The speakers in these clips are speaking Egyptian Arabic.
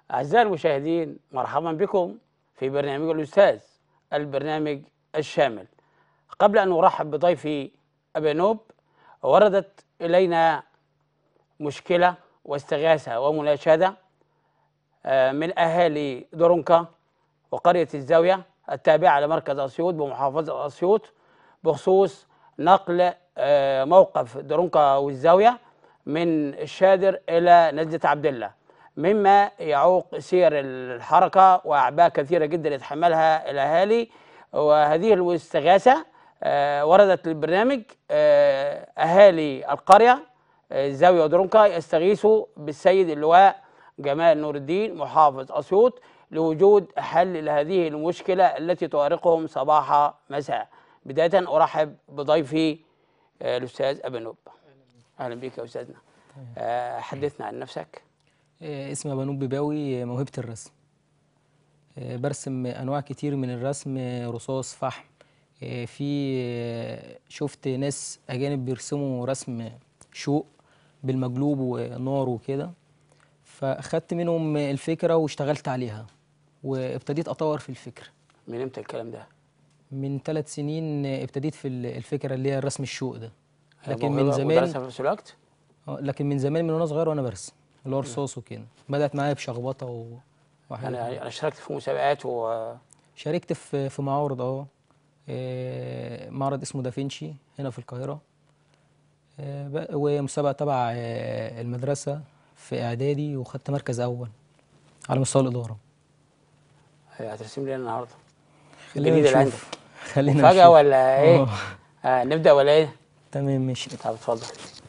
أعزائي المشاهدين مرحبا بكم في برنامج الأستاذ البرنامج الشامل قبل أن أرحب بضيفي أبي نوب وردت إلينا مشكلة واستغاثة ومناشدة آه، من أهالي درونكا وقرية الزاوية التابعة لمركز أسيوط بمحافظة أسيوط بخصوص نقل آه، موقف درونكا والزاوية من الشادر إلى نزلة عبد الله مما يعوق سير الحركة وأعباء كثيرة جدا يتحملها الأهالي وهذه الاستغاثة آه، وردت للبرنامج آه، أهالي القرية آه، الزاوية ودرونكا يستغيثوا بالسيد اللواء جمال نور الدين محافظ أسيوط لوجود حل لهذه المشكلة التي تؤرقهم صباح مساء بداية أرحب بضيفي آه، الأستاذ أبي نوب أهلا بك يا أستاذنا آه، حدثنا عن نفسك آه، اسمي بنوب بباوي آه، موهبة الرسم آه، برسم أنواع كتير من الرسم آه، رصاص فحم آه، في آه، شفت ناس أجانب بيرسموا رسم شوق بالمجلوب ونار وكده فأخدت منهم الفكرة واشتغلت عليها وابتديت أطور في الفكرة من امتى الكلام ده؟ من ثلاث سنين آه، ابتديت في ال- الفكرة اللي هي الرسم الشوق ده لكن موهبة من زمان ودراسة في نفس الوقت؟ آه، لكن من زمان من وانا صغير وانا برسم اللي هو رصاص وكده بدأت معايا بشخبطة و... وحاجات أنا أنا اشتركت في مسابقات و شاركت في في معارض اه آه، معرض اسمه دافنشي هنا في القاهرة آه، ب- ومسابقة تبع آه، المدرسة في إعدادي وخدت مركز أول على مستوى الإدارة هترسم لي النهارده خلينا الجديد اللي نشوف خلينا مفاجأة نشوف. ولا إيه؟ آه، آه نبدأ ولا إيه؟ تمام ماشي طب اتفضل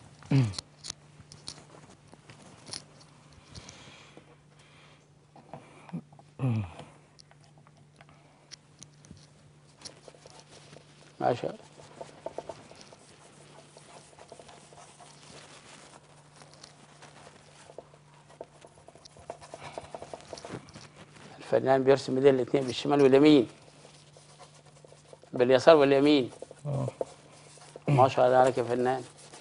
ما شاء الله الفنان بيرسم بايديه الاثنين بالشمال واليمين باليسار واليمين اه ما شاء الله عليك يا فنان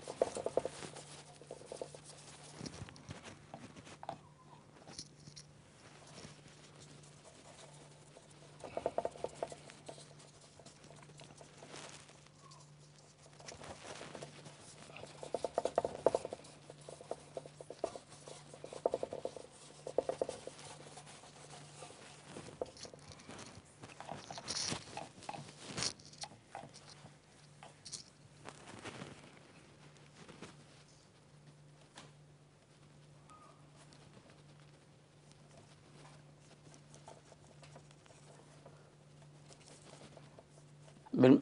بال...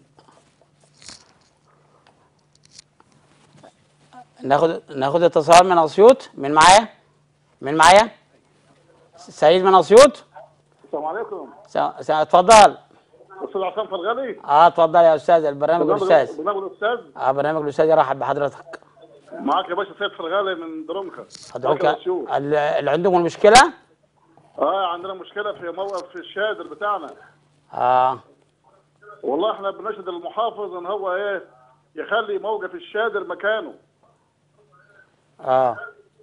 ناخد ناخد اتصال من اسيوط من معايا من معايا سعيد من اسيوط السلام عليكم س... س... اتفضل استاذ عصام فرغلي اه اتفضل يا استاذ البرنامج الاستاذ برنامج الاستاذ اه برنامج الاستاذ يرحب بحضرتك معاك يا باشا سيد فرغلي من درونكا حضرتك أكل الشوق. ال- اللي عندهم المشكله اه عندنا مشكله في موقف في الشادر بتاعنا اه والله احنا بنشهد المحافظ ان هو ايه يخلي موقف الشادر مكانه اه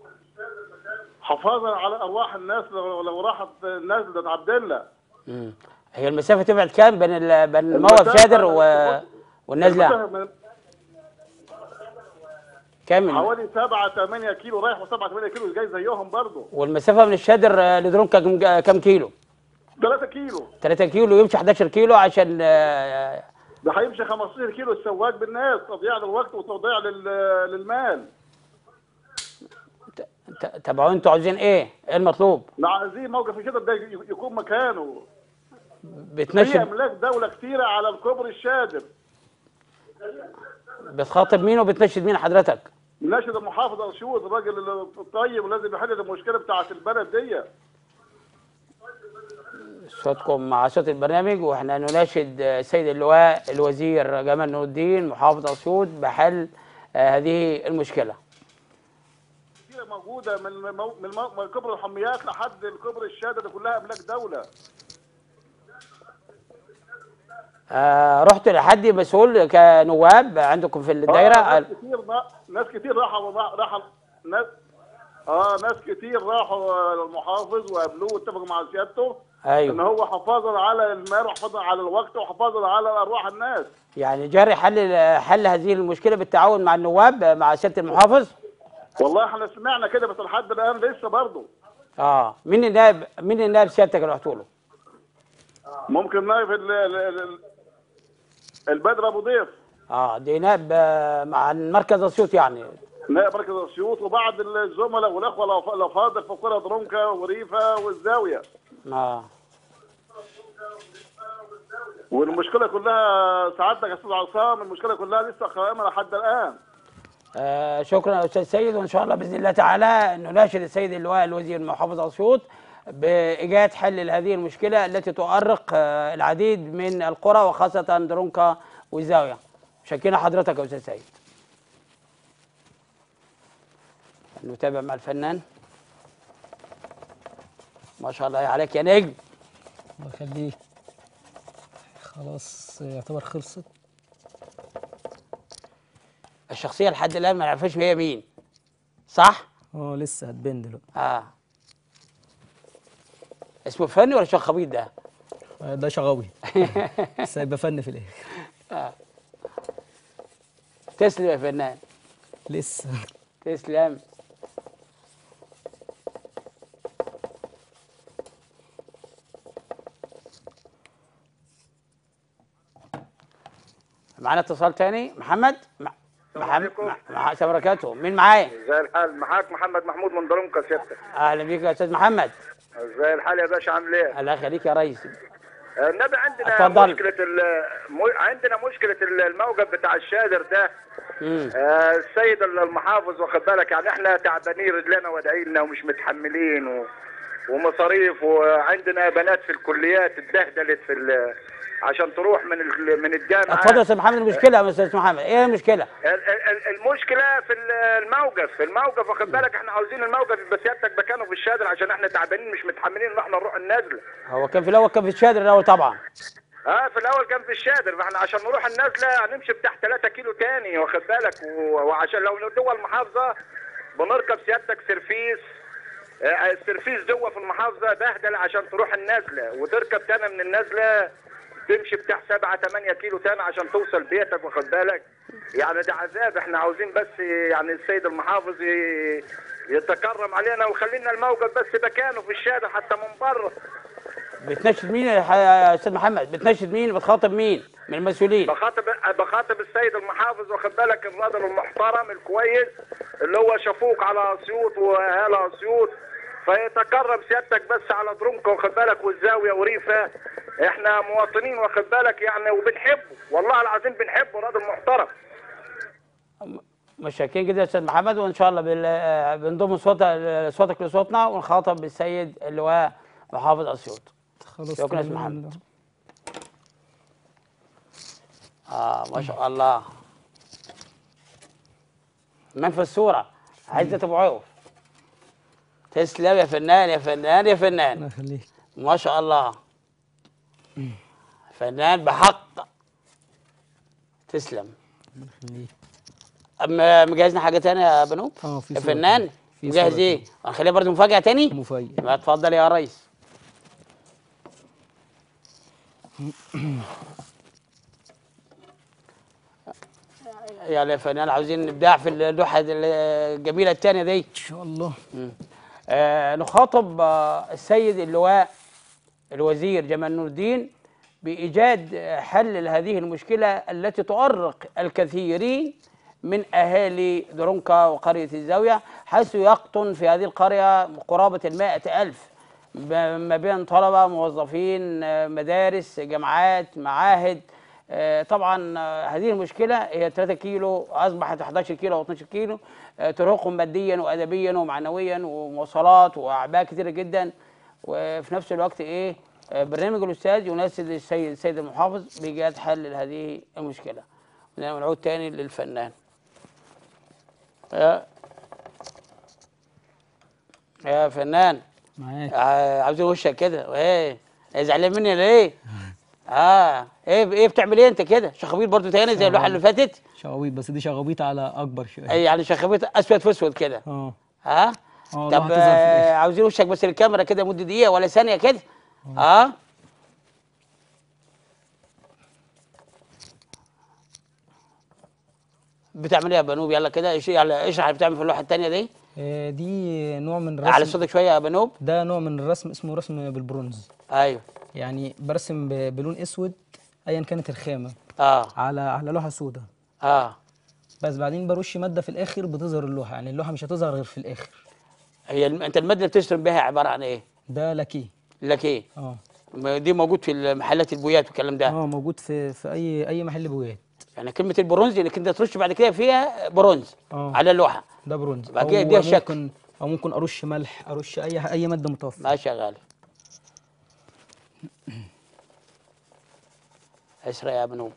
حفاظا على ارواح الناس لو, لو راحت الناس ده عبد الله مم. هي المسافه تبعد كام بين ال... بين الموقف شادر و... والنازله المسافة من كام حوالي 7 8 كيلو رايح و7 8 كيلو جاي زيهم برضه والمسافه من الشادر آه، لدرونكا كم- كام كيلو 3 كيلو 3 كيلو يمشي 11 كيلو عشان آه، ده هيمشي 15 كيلو السواق بالناس تضييع للوقت وتضييع لل- للمال ت- تبعوا انتوا عاوزين ايه؟ ايه المطلوب؟ لا عايزين موقف كده ده يكون مكانه في بتنشد املاك دوله كتيره على الكوبري الشادر بتخاطب مين وبتنشد مين حضرتك؟ ناشد المحافظ اسيوط الراجل الطيب ولازم يحل المشكله بتاعت البلد دي صوتكم مع صوت البرنامج واحنا نناشد آه، السيد اللواء الوزير جمال نور الدين محافظ اسيوط بحل آه، هذه المشكله. كتيره موجوده من مو- من مو- من كوبري الحميات لحد الكوبري الشادر دي كلها املاك دوله آه رحت لحد مسؤول كنواب عندكم في الدايره آه، آه، ناس كتير ناس كتير راحوا راحوا ناس اه ناس كتير راحوا المحافظ وقابلوه واتفقوا مع سيادته ان ايوه هو حفاظا على المال وحفاظا على الوقت وحفاظا على ارواح الناس يعني جري حل حل هذه المشكله بالتعاون مع النواب مع سياده المحافظ والله احنا سمعنا كده بس لحد الان لسه برضه اه مين النائب مين النائب سيادتك اللي رحت له ممكن نايف ال- ال- ال- البدر ابو ضيف اه دي نائب آه، مع مركز اسيوط يعني نائب مركز اسيوط وبعض الزملاء والاخوه الأف- الافاضل في قرى درونكا وريفه والزاويه اه والمشكله كلها سعادتك يا استاذ عصام المشكله كلها لسه قائمه لحد الان آه شكرا يا استاذ سيد وان شاء الله باذن الله تعالى نناشد السيد اللواء الوزير محافظ اسيوط بايجاد حل لهذه المشكله التي تؤرق آه العديد من القرى وخاصه درونكا والزاويه شكينا حضرتك يا استاذ سيد نتابع مع الفنان ما شاء الله عليك يا نجم الله يخليك خلاص يعتبر خلصت الشخصيه لحد الان ما نعرفش هي مين صح اه لسه هتبان دلوقتي اه اسمه فني ولا شخبيط ده آه، ده شغاوي بس هيبقى فن في الاخر تسلم يا فنان لسه تسلم معانا اتصال تاني محمد مع- محمد عليكم. مع- مع السلام وبركاته مين معايا زي الحال معاك محمد محمود من درونكا سيادتك اهلا بيك يا استاذ محمد زي الحال يا باشا عامل ايه؟ الله يخليك يا ريس النبي عندنا اتفضل. مشكلة ال- م- عندنا مشكلة ال- الموقف بتاع الشادر ده مم. آه، السيد المحافظ واخد بالك يعني احنا تعبانين رجلنا وادعيلنا ومش متحملين و... ومصاريف وعندنا بنات في الكليات اتبهدلت في ال... عشان تروح من ال... من الجامعه اتفضل يا استاذ محمد المشكله يا استاذ محمد ايه المشكله ال- ال- المشكله في ال- الموقف في الموقف واخد بالك احنا عاوزين الموقف يبقى سيادتك مكانه في الشادر عشان احنا تعبانين مش متحملين ان احنا نروح النازله هو كان في الاول كان في الشادر الاول طبعا اه في الاول كان في الشادر فاحنا عشان نروح النازله هنمشي بتاع 3 كيلو تاني واخد بالك و- وعشان لو جوه المحافظه بنركب سيادتك سرفيس آه، السرفيس جوه في المحافظه بهدل عشان تروح النازله وتركب تاني من النازله تمشي بتاع 7 8 كيلو تاني عشان توصل بيتك واخد بالك يعني ده عذاب احنا عاوزين بس يعني السيد المحافظ ي- يتكرم علينا ويخلينا الموقف بس مكانه في الشارع حتى من بره بتناشد مين يا ح- يا استاذ محمد بتناشد مين بتخاطب مين من المسؤولين بخاطب بخاطب السيد المحافظ واخد بالك الراجل المحترم الكويس اللي هو شفوق على اسيوط واهالي اسيوط فيتكرم سيادتك بس على درونكا واخد بالك والزاويه وريفه احنا مواطنين واخد بالك يعني وبنحبه والله العظيم بنحبه راجل محترم متشكرين جدا يا استاذ محمد وان شاء الله بال- آه، بنضم صوت صوتك لصوتنا ونخاطب بالسيد اللواء محافظ اسيوط خلاص شكرا يا أستاذ تمام. محمد. اه ما شاء الله من في الصوره عزت ابو عوف تسلم يا فنان يا فنان يا فنان الله يخليك ما شاء الله فنان بحق تسلم يخليك أما مجهزنا حاجه تانية يا بنوب اه في يا صورة فنان كده. في مجهز صورة ايه هنخليها برضه مفاجاه تاني مفاجأة ما اتفضل يا ريس يلا يا فنان عاوزين نبدع في اللوحه الجميله الثانيه دي ان شاء الله آه نخاطب آه السيد اللواء الوزير جمال نور الدين بإيجاد آه، حل لهذه المشكلة التي تؤرق الكثيرين من أهالي درونكا وقرية الزاوية حيث يقطن في هذه القرية قرابة المائة ألف ب- ما بين طلبة موظفين آه، مدارس جامعات معاهد آه، طبعا آه، هذه المشكلة هي 3 كيلو أصبحت 11 كيلو أو 12 كيلو آه، ترهقهم ماديا وأدبيا ومعنويا ومواصلات وأعباء كثيرة جدا وفي نفس الوقت إيه آه، برنامج الأستاذ يناسب السيد السيد المحافظ بإيجاد حل لهذه المشكلة ونعود تاني للفنان يا يا فنان معاك ع- عاوزين وشك كده ايه زعلان مني ليه؟ اه ايه ايه بتعمل ايه انت كده؟ شخبيط برضو تاني زي اللوحه اللي فاتت؟ شغويط بس دي شغويط على اكبر شويه اي يعني شخبيط اسود في اسود كده اه ها؟ اه طب اللوحة تظهر في آه، الآخر. عاوزين وشك بس الكاميرا كده مده دقيقه ولا ثانيه كده اه بتعمل ايه يا بنوب يلا كده إيش- يلا اشرح اللي بتعمل في اللوحه الثانيه دي آه، دي نوع من على الرسم صوتك شويه يا بنوب ده نوع من الرسم اسمه رسم بالبرونز ايوه يعني برسم ب- بلون اسود ايا كانت الخامه اه على على لوحه سوداء اه بس بعدين برش ماده في الاخر بتظهر اللوحه يعني اللوحه مش هتظهر غير في الاخر هي الم- انت الماده اللي بتشتري بها عباره عن ايه؟ ده لاكيه لك ايه؟ اه ما دي موجود في محلات البويات والكلام ده اه موجود في في اي اي محل بويات يعني كلمه البرونز انك انت ترش بعد كده فيها برونز اه على اللوحه ده برونز بعد كده أو يديها شكل. ممكن او ممكن ارش ملح ارش اي ح- اي ماده متوفره ماشي يا غالي اسرع يا بنوب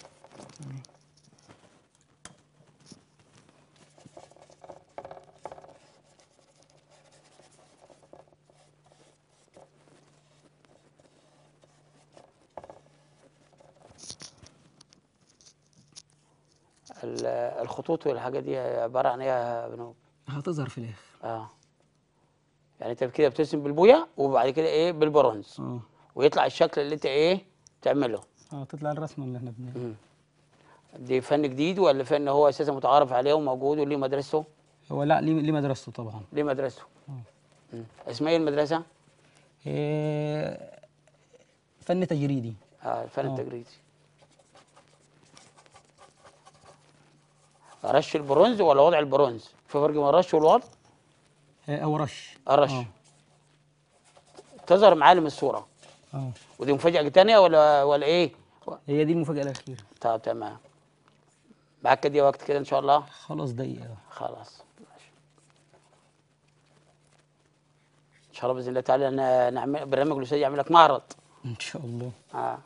ال- الخطوط والحاجات دي عباره عن ايه يا بنوب؟ هتظهر في الاخر اه يعني انت كده بترسم بالبويه وبعد كده ايه بالبرونز اه ويطلع الشكل اللي انت ايه تعمله اه تطلع الرسمه اللي احنا بنعملها دي فن جديد ولا فن هو اساسا متعارف عليه وموجود وليه مدرسته هو لا ليه ليه مدرسته طبعا ليه مدرسته مم. اسمها ايه المدرسه آه، فن تجريدي اه الفن آه. التجريدي رش البرونز ولا وضع البرونز في فرق بين الرش والوضع آه، او رش الرش اه تظهر معالم الصوره اه ودي مفاجاه تانية ولا ولا ايه هي دي المفاجاه الاخيره طب تمام معاك كده وقت كده ان شاء الله خلاص دقيقه خلاص ماشي ان شاء الله باذن الله تعالى ن- نعمل برنامج الاستاذ يعمل لك معرض ان شاء الله آه.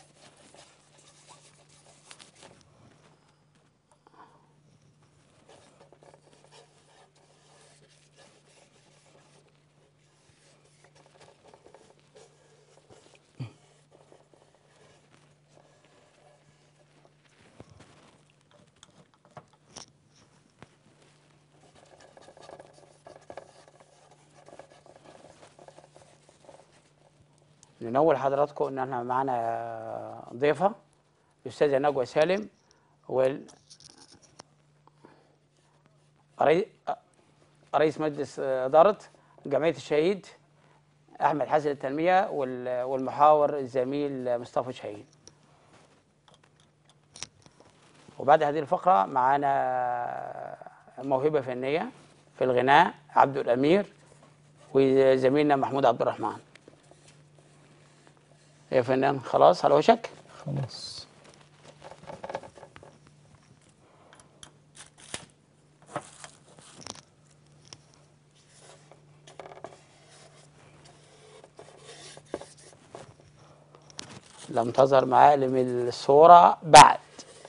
ننول حضراتكم ان احنا معانا ضيفه الاستاذه نجوى سالم وال رئي- رئيس مجلس اداره جمعيه الشهيد احمد حسن التنميه وال- والمحاور الزميل مصطفى شاهين وبعد هذه الفقره معانا موهبه فنيه في الغناء عبد الامير وزميلنا محمود عبد الرحمن يا فنان خلاص على وشك خلاص لم تظهر معالم الصورة بعد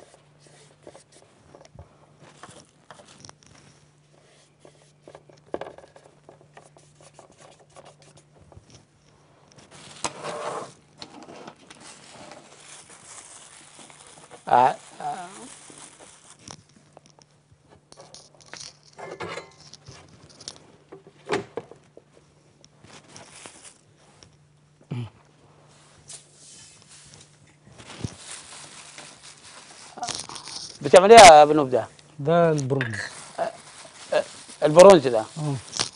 آه، آه. بتعمل ايه يا بنوب ده؟ ده البرونز البرونز ده اه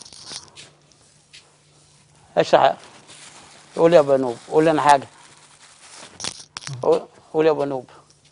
اشرح قول يا بنوب قول لنا حاجه قول- قول يا بنوب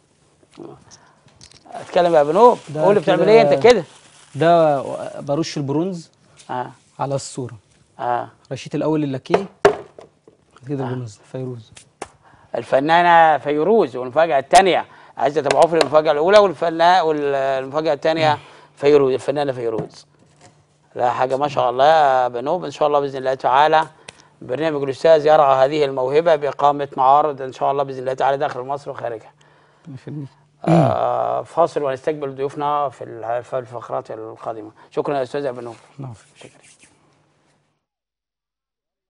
اتكلم يا بنوب ده قول بتعمل كده- ايه انت كده ده برش البرونز اه على الصوره اه رشيت الاول اللاكيه بعد كده البرونز فيروز الفنانه فيروز والمفاجاه الثانيه عايزه تبعوه في المفاجاه الاولى والفنانه والمفاجاه الثانيه فيروز الفنانه فيروز لا حاجه ما شاء الله يا بنوب ان شاء الله باذن الله تعالى برنامج الاستاذ يرعى هذه الموهبه باقامه معارض ان شاء الله باذن الله تعالى داخل مصر وخارجها يخليك آه فاصل ونستقبل ضيوفنا في الح- في الفقرات القادمه شكرا يا استاذ بنوب نعم شكرا